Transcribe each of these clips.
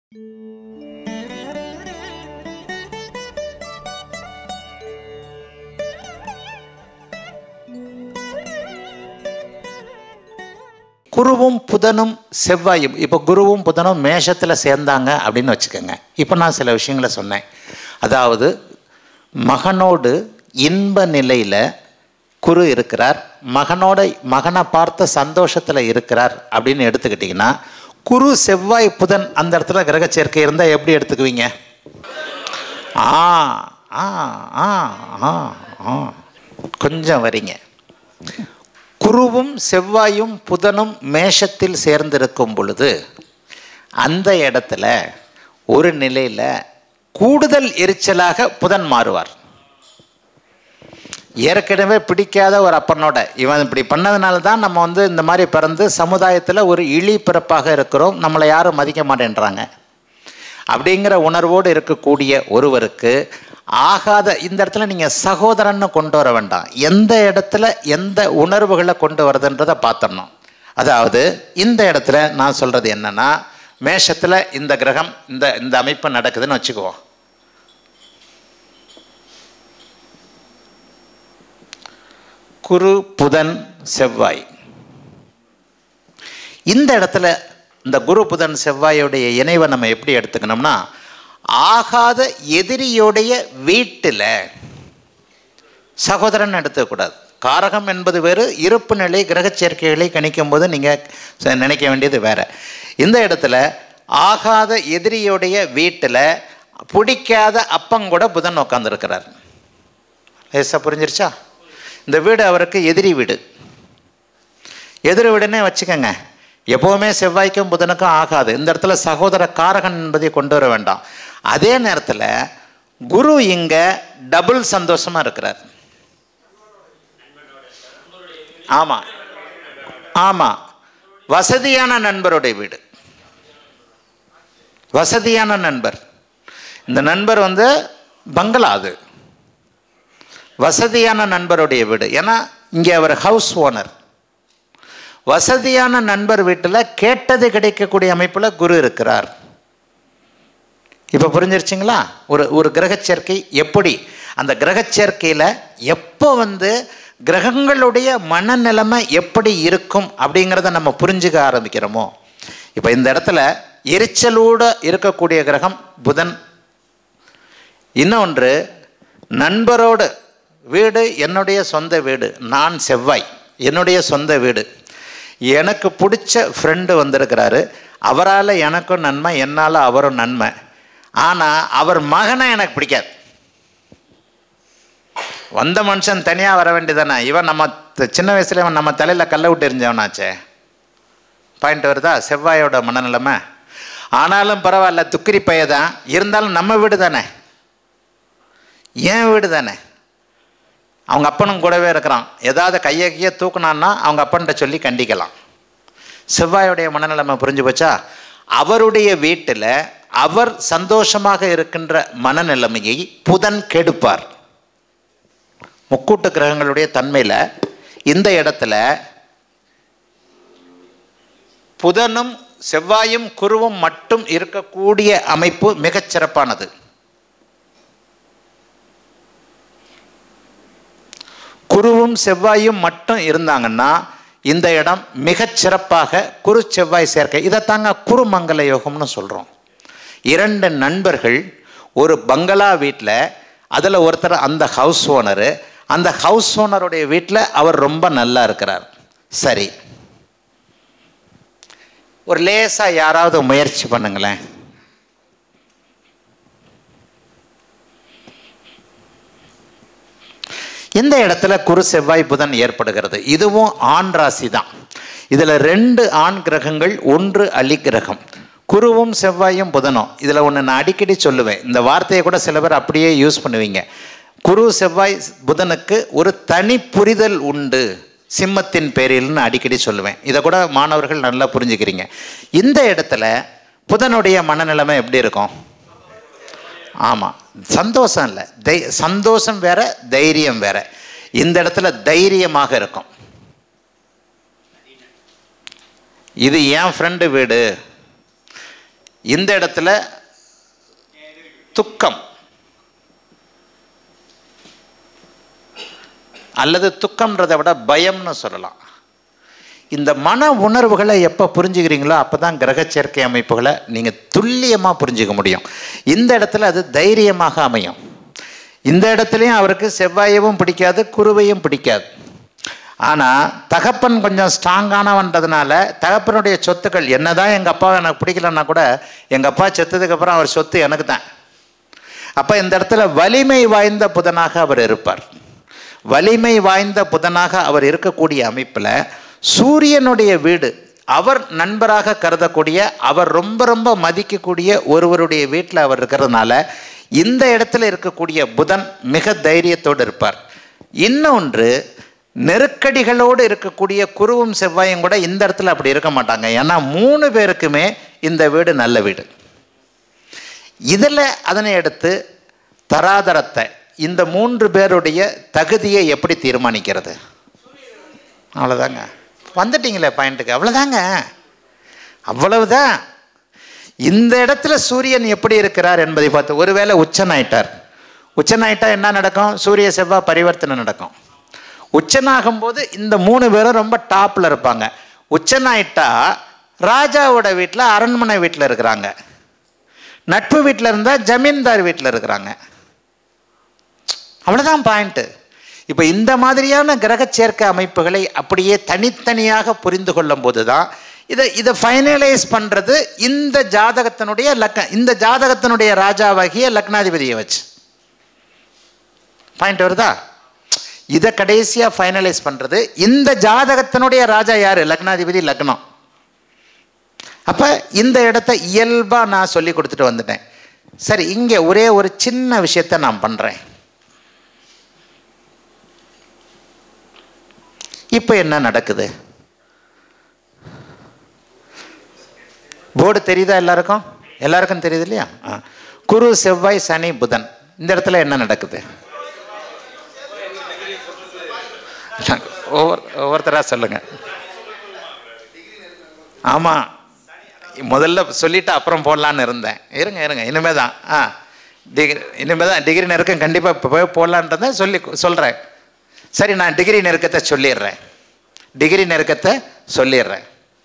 குருவும் புதனும் செவ்வாயும் இப்போ குருவும் புதனும் மேஷத்தில் சேர்ந்தாங்க அப்படின்னு வச்சுக்கோங்க இப்போ நான் சில விஷயங்களை சொன்னேன் அதாவது மகனோடு இன்ப நிலையில் குரு இருக்கிறார் மகனோட மகனை பார்த்த சந்தோஷத்தில் இருக்கிறார் அப்படின்னு எடுத்துக்கிட்டிங்கன்னா குரு செவ்வாய் புதன் அந்த இடத்துல கிரக சேர்க்கை இருந்தால் எப்படி எடுத்துக்குவீங்க ஆ ஆ ஆ ஆ ஆ கொஞ்சம் வரீங்க குருவும் செவ்வாயும் புதனும் மேஷத்தில் சேர்ந்திருக்கும் பொழுது அந்த இடத்துல ஒரு நிலையில் கூடுதல் எரிச்சலாக புதன் மாறுவார் ஏற்கனவே பிடிக்காத ஒரு அப்பனோட இவன் இப்படி பண்ணதுனால தான் நம்ம வந்து இந்த மாதிரி பிறந்து சமுதாயத்தில் ஒரு இழி பிறப்பாக இருக்கிறோம் நம்மளை யாரும் மதிக்க மாட்டேன்றாங்க அப்படிங்கிற உணர்வோடு இருக்கக்கூடிய ஒருவருக்கு ஆகாத இந்த இடத்துல நீங்கள் சகோதரன்னு கொண்டு வர வேண்டாம் எந்த இடத்துல எந்த உணர்வுகளை கொண்டு வருதுன்றதை பார்த்துடணும் அதாவது இந்த இடத்துல நான் சொல்கிறது என்னென்னா மேஷத்தில் இந்த கிரகம் இந்த இந்த அமைப்பு நடக்குதுன்னு வச்சுக்குவோம் குரு புதன் செவ்வாய் இந்த இடத்துல இந்த குரு புதன் செவ்வாயோடைய இணைவை நம்ம எப்படி எடுத்துக்கணும்னா ஆகாத எதிரியோடைய வீட்டில் சகோதரன் எடுத்துக்கூடாது காரகம் என்பது வேறு இருப்பு நிலை கிரகச் சேர்க்கைகளை கணிக்கும் போது நீங்கள் நினைக்க வேண்டியது வேறு இந்த இடத்துல ஆகாத எதிரியோடைய வீட்டில் பிடிக்காத அப்பங்கூட புதன் உட்காந்துருக்கிறார் லேசாக புரிஞ்சிருச்சா இந்த வீடு அவருக்கு எதிரி வீடு எதிரி வீடுன்னே வச்சுக்கோங்க எப்போவுமே செவ்வாய்க்கும் புதனுக்கும் ஆகாது இந்த இடத்துல சகோதர காரகன் என்பதை கொண்டு வர வேண்டாம் அதே நேரத்தில் குரு இங்கே டபுள் சந்தோஷமாக இருக்கிறார் ஆமாம் ஆமாம் வசதியான நண்பருடைய வீடு வசதியான நண்பர் இந்த நண்பர் வந்து பங்களா அது வசதியான நண்பருடைய வீடு ஏன்னா இங்கே அவர் ஹவுஸ் ஓனர் வசதியான நண்பர் வீட்டில் கேட்டது கிடைக்கக்கூடிய அமைப்பில் குரு இருக்கிறார் இப்போ புரிஞ்சிருச்சிங்களா ஒரு ஒரு கிரகச்சேர்க்கை எப்படி அந்த கிரகச்சேர்க்கையில் எப்போ வந்து கிரகங்களுடைய மனநிலைமை எப்படி இருக்கும் அப்படிங்கிறத நம்ம புரிஞ்சுக்க ஆரம்பிக்கிறோமோ இப்போ இந்த இடத்துல எரிச்சலோடு இருக்கக்கூடிய கிரகம் புதன் இன்னொன்று நண்பரோடு வீடு என்னுடைய சொந்த வீடு நான் செவ்வாய் என்னுடைய சொந்த வீடு எனக்கு பிடிச்ச ஃப்ரெண்டு வந்திருக்கிறாரு அவரால் எனக்கும் நன்மை என்னால் அவரும் நன்மை ஆனால் அவர் மகனை எனக்கு பிடிக்காது வந்த மனுஷன் தனியாக வர வேண்டியதானே இவன் நம்ம த- சின்ன வயசுல இவன் நம்ம தலையில் கல்லை விட்டு எரிஞ்சவனாச்சே பாயிண்ட் வருதா செவ்வாயோட மனநிலைமை ஆனாலும் பரவாயில்ல துக்கிரி பைய தான் இருந்தாலும் நம்ம வீடு தானே ஏன் வீடு தானே அவங்க அப்பனும் கூடவே இருக்கிறான் ஏதாவது கையை கையை தூக்குனான்னா அவங்க அப்பன்கிட்ட சொல்லி கண்டிக்கலாம் செவ்வாயுடைய மனநிலைமை புரிஞ்சு போச்சா அவருடைய வீட்டில் அவர் சந்தோஷமாக இருக்கின்ற மனநிலைமையை புதன் கெடுப்பார் முக்கூட்டு கிரகங்களுடைய தன்மையில் இந்த இடத்துல புதனும் செவ்வாயும் குருவும் மட்டும் இருக்கக்கூடிய அமைப்பு மிகச் சிறப்பானது குருவும் செவ்வாயும் மட்டும் இருந்தாங்கன்னா இந்த இடம் மிகச் சிறப்பாக குரு செவ்வாய் சேர்க்கை இதைத்தாங்க குருமங்கல யோகம்னு சொல்கிறோம் இரண்டு நண்பர்கள் ஒரு பங்களா வீட்டில் அதில் ஒருத்தர் அந்த ஹவுஸ் ஓனரு அந்த ஹவுஸ் ஓனருடைய வீட்டில் அவர் ரொம்ப நல்லா இருக்கிறார் சரி ஒரு லேசாக யாராவது முயற்சி பண்ணுங்களேன் இந்த இடத்துல குரு செவ்வாய் புதன் ஏற்படுகிறது இதுவும் ஆண் ராசி தான் இதில் ரெண்டு ஆண் கிரகங்கள் ஒன்று அலி கிரகம் குருவும் செவ்வாயும் புதனும் இதில் ஒன்று நான் அடிக்கடி சொல்லுவேன் இந்த வார்த்தையை கூட சில பேர் அப்படியே யூஸ் பண்ணுவீங்க குரு செவ்வாய் புதனுக்கு ஒரு தனி புரிதல் உண்டு சிம்மத்தின் பேரில்னு அடிக்கடி சொல்லுவேன் இதை கூட மாணவர்கள் நல்லா புரிஞ்சுக்கிறீங்க இந்த இடத்துல புதனுடைய மனநிலைமை எப்படி இருக்கும் ஆமாம் சந்தோஷம் இல்லை தை சந்தோஷம் வேற தைரியம் வேற இந்த இடத்துல தைரியமாக இருக்கும் இது என் ஃப்ரெண்டு வீடு இந்த இடத்துல துக்கம் அல்லது துக்கம்ன்றதை விட பயம்னு சொல்லலாம் இந்த மன உணர்வுகளை எப்போ புரிஞ்சுக்கிறீங்களோ அப்போ தான் கிரக சேர்க்கை அமைப்புகளை நீங்கள் துல்லியமாக புரிஞ்சுக்க முடியும் இந்த இடத்துல அது தைரியமாக அமையும் இந்த இடத்துலையும் அவருக்கு செவ்வாயவும் பிடிக்காது குருவையும் பிடிக்காது ஆனால் தகப்பன் கொஞ்சம் ஸ்ட்ராங்கானவன்றதுனால தகப்பனுடைய சொத்துக்கள் என்னதான் எங்கள் அப்பாவை எனக்கு பிடிக்கலன்னா கூட எங்கள் அப்பா செத்ததுக்கப்புறம் அவர் சொத்து எனக்கு தான் அப்போ இந்த இடத்துல வலிமை வாய்ந்த புதனாக அவர் இருப்பார் வலிமை வாய்ந்த புதனாக அவர் இருக்கக்கூடிய அமைப்பில் சூரியனுடைய வீடு அவர் நண்பராக கருதக்கூடிய அவர் ரொம்ப ரொம்ப மதிக்கக்கூடிய ஒருவருடைய வீட்டில் அவர் இருக்கிறதுனால இந்த இடத்துல இருக்கக்கூடிய புதன் மிக தைரியத்தோடு இருப்பார் இன்னொன்று நெருக்கடிகளோடு இருக்கக்கூடிய குருவும் செவ்வாயும் கூட இந்த இடத்துல அப்படி இருக்க மாட்டாங்க ஏன்னா மூணு பேருக்குமே இந்த வீடு நல்ல வீடு இதில் அதனை எடுத்து தராதரத்தை இந்த மூன்று பேருடைய தகுதியை எப்படி தீர்மானிக்கிறது அவ்வளோதாங்க வந்துட்டீங்களே பாயிண்ட்டுக்கு அவ்வளோதாங்க அவ்வளவுதான் இந்த இடத்துல சூரியன் எப்படி இருக்கிறார் என்பதை பார்த்து ஒருவேளை உச்சனாயிட்டார் உச்சனாயிட்டா என்ன நடக்கும் சூரிய செவ்வாய் பரிவர்த்தனை நடக்கும் உச்சனாகும்போது இந்த மூணு பேரும் ரொம்ப டாப்பில் இருப்பாங்க உச்சனாயிட்டா ராஜாவோட வீட்டில் அரண்மனை வீட்டில் இருக்கிறாங்க நட்பு வீட்டில் இருந்தால் ஜமீன்தார் வீட்டில் இருக்கிறாங்க அவ்வளோதான் பாயிண்ட்டு இப்போ இந்த மாதிரியான கிரக சேர்க்கை அமைப்புகளை அப்படியே தனித்தனியாக புரிந்து கொள்ளும் போது தான் இதை இதை ஃபைனலைஸ் பண்ணுறது இந்த ஜாதகத்தினுடைய லக்க இந்த ஜாதகத்தினுடைய ராஜாவாகிய லக்னாதிபதியை வச்சு பாயிண்ட் வருதா இதை கடைசியாக ஃபைனலைஸ் பண்ணுறது இந்த ஜாதகத்தினுடைய ராஜா யார் லக்னாதிபதி லக்னம் அப்போ இந்த இடத்த இயல்பாக நான் சொல்லி கொடுத்துட்டு வந்துட்டேன் சரி இங்கே ஒரே ஒரு சின்ன விஷயத்தை நான் பண்ணுறேன் இப்போ என்ன நடக்குது போர்டு தெரியுதா எல்லாருக்கும் எல்லாருக்கும் தெரியுது இல்லையா ஆ. குரு செவ்வாய் சனி புதன் இந்த இடத்துல என்ன நடக்குது ஒவ்வொரு ஒவ்வொருத்தராக சொல்லுங்க ஆமாம் முதல்ல சொல்லிட்டு அப்புறம் போடலான்னு இருந்தேன் இருங்க இருங்க இனிமே தான் ஆ டிகிரி இனிமே தான் டிகிரி நெருக்கம் கண்டிப்பாக இப்போ போய் போடலான்றதை சொல்லி சொல்கிறேன் சரி நான் டிகிரி நெருக்கத்தை சொல்லிடுறேன் டிகிரி நெருக்கத்தை சொல்லிடுறேன்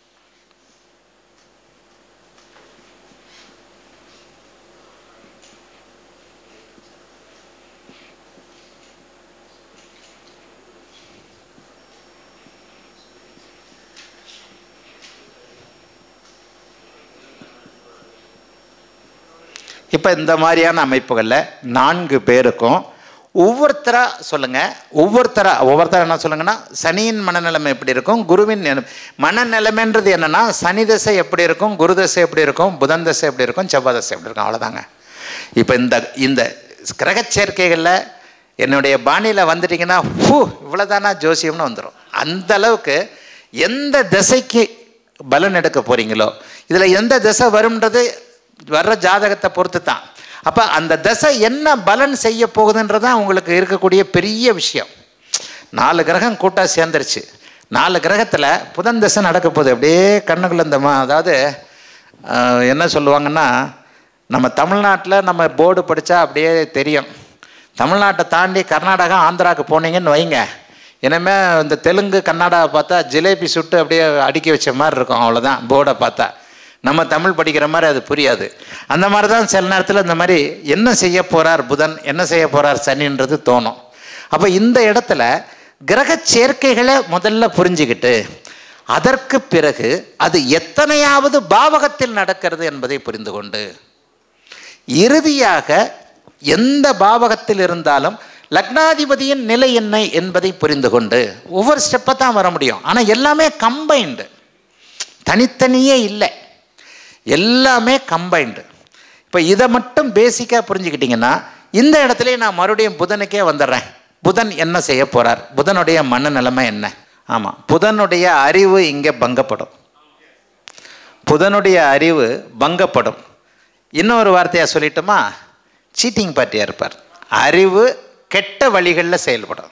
இப்போ இந்த மாதிரியான அமைப்புகளில் நான்கு பேருக்கும் ஒவ்வொருத்தராக சொல்லுங்கள் ஒவ்வொருத்தராக ஒவ்வொருத்தர் என்ன சொல்லுங்கன்னா சனியின் மனநிலைமை எப்படி இருக்கும் குருவின் நிலை- மனநிலைமைன்றது என்னென்னா சனி தசை எப்படி இருக்கும் குரு தசை எப்படி இருக்கும் புதன் தசை எப்படி இருக்கும் செவ்வாய் தசை எப்படி இருக்கும் அவ்வளோதாங்க இப்போ இந்த இந்த கிரகச் சேர்க்கைகளில் என்னுடைய பாணியில் வந்துட்டிங்கன்னா ஹூ இவ்வளோதானா ஜோசியம்னு வந்துடும் அந்த அளவுக்கு எந்த திசைக்கு பலன் எடுக்க போகிறீங்களோ இதில் எந்த திசை வரும்ன்றது வர்ற ஜாதகத்தை பொறுத்து தான் அப்போ அந்த தசை என்ன பலன் செய்ய போகுதுன்றது தான் உங்களுக்கு இருக்கக்கூடிய பெரிய விஷயம் நாலு கிரகம் கூட்டாக சேர்ந்துருச்சு நாலு கிரகத்தில் புதன் தசை நடக்க போகுது அப்படியே கண்ணுக்குள்ள இந்த மா- அதாவது ஆஹ், என்ன சொல்லுவாங்கன்னா நம்ம தமிழ்நாட்டில் நம்ம போர்டு படித்தா அப்படியே தெரியும் தமிழ்நாட்டை தாண்டி கர்நாடகா ஆந்திராவுக்கு போனீங்கன்னு வைங்க இனிமே இந்த தெலுங்கு கன்னடாவை பார்த்தா ஜிலேபி சுட்டு அப்படியே அடுக்கி வச்ச மாதிரி இருக்கும் அவ்வளோதான் போர்டை பார்த்தா நம்ம தமிழ் படிக்கிற மாதிரி அது புரியாது அந்த மாதிரி தான் சில நேரத்தில் இந்த மாதிரி என்ன செய்ய போகிறார் புதன் என்ன செய்ய போகிறார் சனின்றது தோணும் அப்போ இந்த இடத்துல கிரக சேர்க்கைகளை முதல்ல புரிஞ்சுக்கிட்டு அதற்கு பிறகு அது எத்தனையாவது பாவகத்தில் நடக்கிறது என்பதை புரிந்து கொண்டு இறுதியாக எந்த பாவகத்தில் இருந்தாலும் லக்னாதிபதியின் நிலை என்ன என்பதை புரிந்து கொண்டு ஒவ்வொரு ஸ்டெப்பை தான் வர முடியும் ஆனால் எல்லாமே கம்பைண்டு தனித்தனியே இல்லை எல்லாமே கம்பைண்டு இப்போ இதை மட்டும் பேசிக்காக புரிஞ்சுக்கிட்டிங்கன்னா இந்த இடத்துல நான் மறுபடியும் புதனுக்கே வந்துடுறேன் புதன் என்ன செய்ய போகிறார் புதனுடைய மனநிலைமை என்ன ஆமாம் புதனுடைய அறிவு இங்கே பங்கப்படும் புதனுடைய அறிவு பங்கப்படும் இன்னொரு வார்த்தையாக சொல்லிட்டோமா சீட்டிங் பார்ட்டியாக இருப்பார் அறிவு கெட்ட வழிகளில் செயல்படும்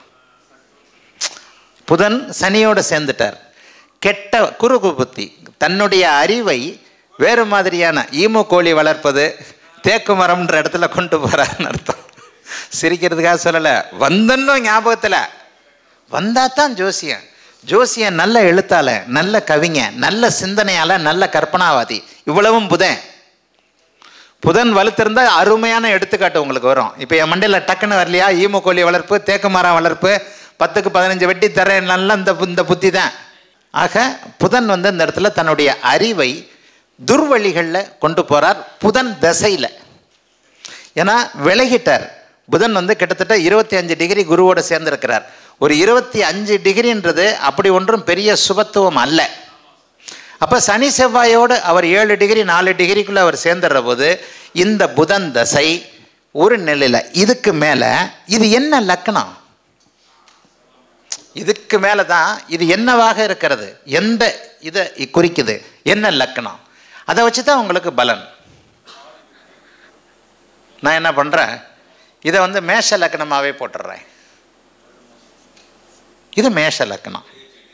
புதன் சனியோடு சேர்ந்துட்டார் கெட்ட குறுகு புத்தி தன்னுடைய அறிவை வேறு மாதிரியான ஈமு கோழி வளர்ப்பது தேக்கு மரம்ன்ற இடத்துல கொண்டு போகிறாருன்னு அர்த்தம் சிரிக்கிறதுக்காக சொல்லலை வந்தன்னும் ஞாபகத்தில் வந்தால் தான் ஜோசியன் ஜோசியன் நல்ல எழுத்தாள நல்ல கவிஞ நல்ல சிந்தனையால நல்ல கற்பனாவாதி இவ்வளவும் புதன் புதன் வலுத்திருந்தா அருமையான எடுத்துக்காட்டு உங்களுக்கு வரும் இப்போ என் மண்டையில் டக்குன்னு வரலையா ஈமு கோழி வளர்ப்பு தேக்கு மரம் வளர்ப்பு பத்துக்கு பதினஞ்சு வெட்டி தரேன் நல்லா இந்த பு- இந்த புத்தி தான் ஆக புதன் வந்து இந்த இடத்துல தன்னுடைய அறிவை துர்வழிகளில் கொண்டு போகிறார் புதன் திசையில் ஏன்னா விலகிட்டார் புதன் வந்து கிட்டத்தட்ட இருபத்தி அஞ்சு டிகிரி குருவோட சேர்ந்திருக்கிறார் ஒரு இருபத்தி அஞ்சு டிகிரின்றது அப்படி ஒன்றும் பெரிய சுபத்துவம் அல்ல அப்போ சனி செவ்வாயோடு அவர் ஏழு டிகிரி நாலு டிகிரிக்குள்ளே அவர் சேர்ந்துடுற போது இந்த புதன் தசை ஒரு நிலையில் இதுக்கு மேலே இது என்ன லக்கணம் இதுக்கு மேலே தான் இது என்னவாக இருக்கிறது எந்த இதை குறிக்குது என்ன லக்கணம் அதை வச்சு தான் உங்களுக்கு பலன் நான் என்ன பண்ணுறேன் இதை வந்து மேஷ லக்கணமாகவே போட்டுடுறேன் இது மேஷ லக்கணம்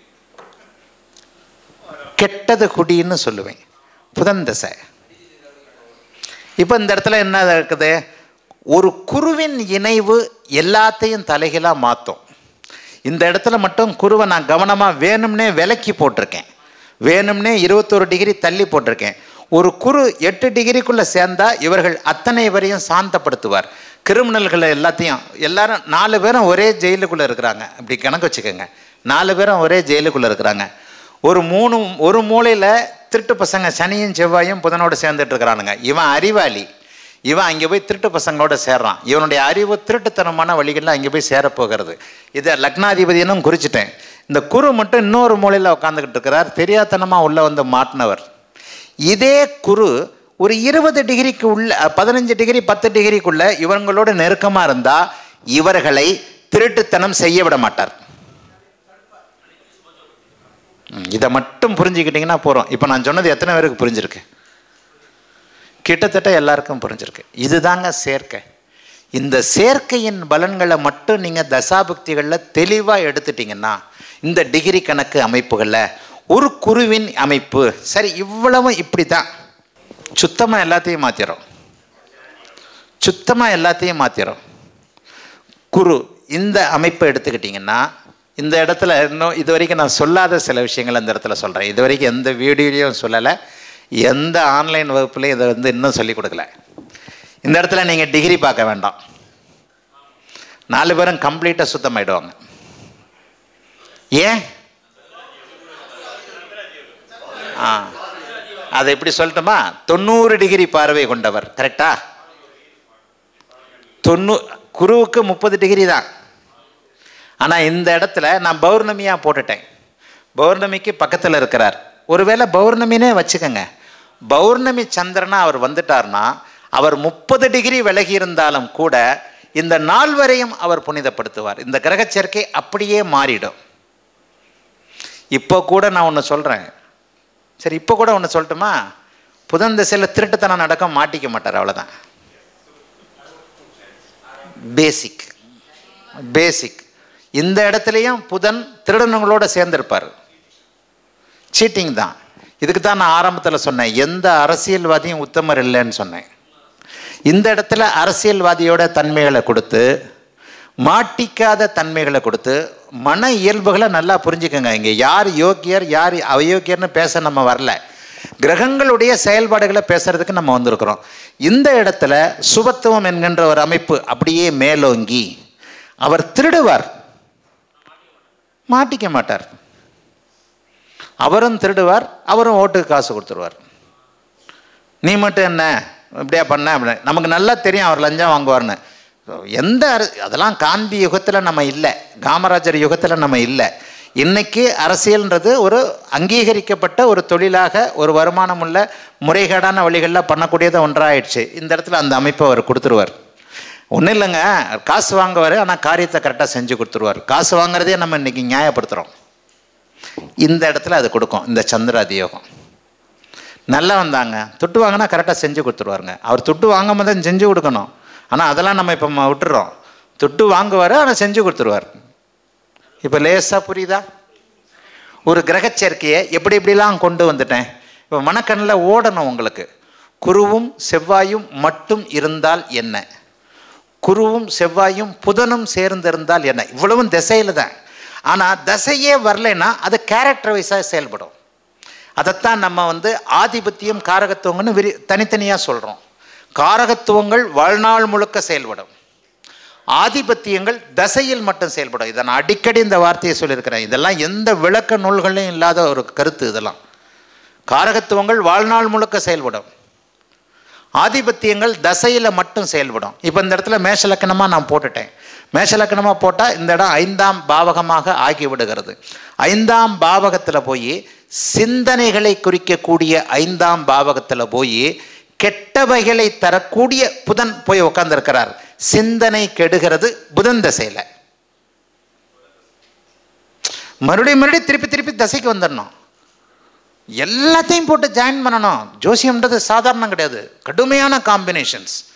கெட்டது குடின்னு சொல்லுவேன் புதன் தசை இப்போ இந்த இடத்துல என்ன இருக்குது ஒரு குருவின் இணைவு எல்லாத்தையும் தலைகீழாக மாற்றும் இந்த இடத்துல மட்டும் குருவை நான் கவனமாக வேணும்னே விலக்கி போட்டிருக்கேன் வேணும்னே இருபத்தொரு டிகிரி தள்ளி போட்டிருக்கேன் ஒரு குரு எட்டு டிகிரிக்குள்ளே சேர்ந்தா இவர்கள் அத்தனை வரையும் சாந்தப்படுத்துவார் கிரிமினல்களை எல்லாத்தையும் எல்லாரும் நாலு பேரும் ஒரே ஜெயிலுக்குள்ளே இருக்கிறாங்க இப்படி கணக்கு வச்சுக்கோங்க நாலு பேரும் ஒரே ஜெயிலுக்குள்ளே இருக்கிறாங்க ஒரு மூணு ஒரு மூலையில் திருட்டு பசங்க சனியும் செவ்வாயும் புதனோடு சேர்ந்துட்டு இருக்கிறானுங்க இவன் அறிவாளி இவன் அங்கே போய் திருட்டு பசங்களோட சேர்றான் இவனுடைய அறிவு திருட்டுத்தனமான வழிகளில் அங்கே போய் சேரப்போகிறது இதை லக்னாதிபதினும் குறிச்சிட்டேன் இந்த குரு மட்டும் இன்னொரு மூலையில் உட்காந்துக்கிட்டு இருக்கிறார் தெரியாதனமாக உள்ளே வந்து மாட்டினவர் இதே குரு ஒரு இருபது டிகிரிக்கு உள்ள பதினஞ்சு டிகிரி பத்து டிகிரிக்குள்ள இவங்களோட நெருக்கமாக இருந்தால் இவர்களை திருட்டுத்தனம் செய்ய விட மாட்டார் ம், இதை மட்டும் புரிஞ்சுக்கிட்டிங்கன்னா போகிறோம் இப்போ நான் சொன்னது எத்தனை பேருக்கு புரிஞ்சிருக்கு கிட்டத்தட்ட எல்லாருக்கும் புரிஞ்சிருக்கு இதுதாங்க சேர்க்கை இந்த சேர்க்கையின் பலன்களை மட்டும் நீங்கள் தசாபுக்திகளில் தெளிவாக எடுத்துட்டிங்கன்னா இந்த டிகிரி கணக்கு அமைப்புகளில் ஒரு குருவின் அமைப்பு சரி இவ்வளவும் இப்படி தான் சுத்தமாக எல்லாத்தையும் மாற்றிடும் சுத்தமாக எல்லாத்தையும் மாற்றிடும் குரு இந்த அமைப்பை எடுத்துக்கிட்டிங்கன்னா இந்த இடத்துல இன்னும் இது வரைக்கும் நான் சொல்லாத சில விஷயங்கள் இந்த இடத்துல சொல்கிறேன் இது வரைக்கும் எந்த வீடியோலையும் சொல்லலை எந்த ஆன்லைன் வகுப்புலையும் இதை வந்து இன்னும் சொல்லிக் கொடுக்கல இந்த இடத்துல நீங்கள் டிகிரி பார்க்க வேண்டாம் நாலு பேரும் கம்ப்ளீட்டாக சுத்தமாயிடுவாங்க ஏன் ஆ அதை எப்படி சொல்லட்டுமா தொண்ணூறு டிகிரி பார்வை கொண்டவர் கரெக்டா தொண்ணூ குருவுக்கு முப்பது டிகிரி தான் ஆனால் இந்த இடத்துல நான் பௌர்ணமியாக போட்டுட்டேன் பௌர்ணமிக்கு பக்கத்தில் இருக்கிறார் ஒருவேளை பௌர்ணமினே வச்சுக்கோங்க பௌர்ணமி சந்திரனா அவர் வந்துட்டார்னா அவர் முப்பது டிகிரி விலகி இருந்தாலும் கூட இந்த நாள் வரையும் அவர் புனிதப்படுத்துவார் இந்த கிரகச் சேர்க்கை அப்படியே மாறிடும் இப்போ கூட நான் ஒன்று சொல்கிறேன் சரி இப்போ கூட ஒன்று சொல்லட்டுமா புதன் திசையில் திருட்டுத்தனம் நடக்க மாட்டிக்க மாட்டார் அவ்வளோதான் பேசிக் பேசிக் இந்த இடத்துலையும் புதன் திருடனுங்களோட சேர்ந்திருப்பார் சீட்டிங் தான் இதுக்கு தான் நான் ஆரம்பத்தில் சொன்னேன் எந்த அரசியல்வாதியும் உத்தமர் இல்லைன்னு சொன்னேன் இந்த இடத்துல அரசியல்வாதியோட தன்மைகளை கொடுத்து மாட்டிக்காத தன்மைகளை கொடுத்து மன இயல்புகளை நல்லா புரிஞ்சுக்கோங்க இங்கே யார் யோக்கியர் யார் அயோக்கியர்னு பேச நம்ம வரல கிரகங்களுடைய செயல்பாடுகளை பேசுறதுக்கு நம்ம வந்திருக்கிறோம் இந்த இடத்துல சுபத்துவம் என்கின்ற ஒரு அமைப்பு அப்படியே மேலோங்கி அவர் திருடுவார் மாட்டிக்க மாட்டார் அவரும் திருடுவார் அவரும் ஓட்டுக்கு காசு கொடுத்துருவார் நீ மட்டும் என்ன இப்படியா பண்ண அப்படி நமக்கு நல்லா தெரியும் அவர் லஞ்சம் வாங்குவார்னு எந்த அர அதெல்லாம் காந்தி யுகத்தில் நம்ம இல்லை காமராஜர் யுகத்தில் நம்ம இல்லை இன்னைக்கு அரசியல்ன்றது ஒரு அங்கீகரிக்கப்பட்ட ஒரு தொழிலாக ஒரு வருமானம் உள்ள முறைகேடான வழிகளில் பண்ணக்கூடியது ஒன்றாயிடுச்சு இந்த இடத்துல அந்த அமைப்பை அவர் கொடுத்துருவார் ஒன்றும் இல்லைங்க காசு வாங்குவார் ஆனால் காரியத்தை கரெக்டாக செஞ்சு கொடுத்துருவார் காசு வாங்குறதே நம்ம இன்னைக்கு நியாயப்படுத்துகிறோம் இந்த இடத்துல அது கொடுக்கும் இந்த சந்திராதி யோகம் நல்லா வந்தாங்க துட்டு வாங்கினா கரெக்டாக செஞ்சு கொடுத்துருவாருங்க அவர் துட்டு வாங்காம தான் செஞ்சு கொடுக்கணும் ஆனால் அதெல்லாம் நம்ம இப்போ ம- விட்டுறோம் துட்டு வாங்குவார் ஆனால் செஞ்சு கொடுத்துருவார் இப்போ லேசாக புரியுதா ஒரு கிரகச் சேர்க்கையை எப்படி எப்படிலாம் கொண்டு வந்துட்டேன் இப்போ மனக்கண்ணில் ஓடணும் உங்களுக்கு குருவும் செவ்வாயும் மட்டும் இருந்தால் என்ன குருவும் செவ்வாயும் புதனும் சேர்ந்திருந்தால் என்ன இவ்வளவும் திசையில் தான் ஆனால் தசையே வரலைன்னா அது கேரக்டர் வைஸாக செயல்படும் அதைத்தான் நம்ம வந்து ஆதிபத்தியம் காரகத்துவங்கன்னு விரி தனித்தனியாக சொல்கிறோம் காரகத்துவங்கள் வாழ்நாள் முழுக்க செயல்படும் ஆதிபத்தியங்கள் தசையில் மட்டும் செயல்படும் இதை நான் அடிக்கடி இந்த வார்த்தையை சொல்லியிருக்கிறேன் இதெல்லாம் எந்த விளக்க நூல்களையும் இல்லாத ஒரு கருத்து இதெல்லாம் காரகத்துவங்கள் வாழ்நாள் முழுக்க செயல்படும் ஆதிபத்தியங்கள் தசையில் மட்டும் செயல்படும் இப்போ இந்த இடத்துல மேஷலக்கணமாக நான் போட்டுட்டேன் மேஷலக்கணமாக போட்டால் இந்த இடம் ஐந்தாம் பாவகமாக ஆகிவிடுகிறது ஐந்தாம் பாவகத்தில் போய் சிந்தனைகளை குறிக்கக்கூடிய ஐந்தாம் பாவகத்தில் போய் கெட்டவைகளை தரக்கூடிய புதன் போய் உட்கார்ந்துருக்கிறார் சிந்தனை கெடுகிறது புதன் தசையில் மறுபடியும் மறுபடியும் திருப்பி திருப்பி தசைக்கு வந்துடணும் எல்லாத்தையும் போட்டு ஜாயின் பண்ணணும் ஜோசியம்ன்றது சாதாரணம் கிடையாது கடுமையான காம்பினேஷன்ஸ்